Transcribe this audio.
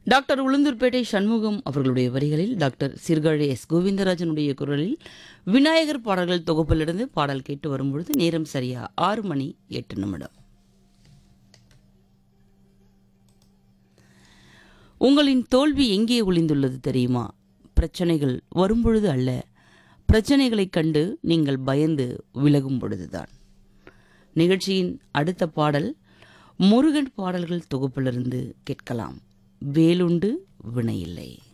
doctor Ulundurpet Shanmugam அவர்களுடைய வரிகளில் doctor Sirkazhi S கோவிந்தராஜனுடைய குரலில் விநாயகர் பாடல்கள் தொகுப்பிலிருந்து பாடல் கேட்டு வரும்பொழுது நேரம் சரியா ஆறு மணி எட்டு நிமிடம் உங்களின் தோல்வி எங்கே ஒளிந்துள்ளது தெரியுமா பிரச்சனைகள் வரும்பொழுது அல்ல பிரச்சனைகளைக் கண்டு நீங்கள் பயந்து விலகும் பொழுதுதான் நிகழ்ச்சியின் அடுத்த பாடல் முருகன் பாடல்கள் தொகுப்பிலிருந்து கேட்கலாம் வேலுண்டு வினையில்லை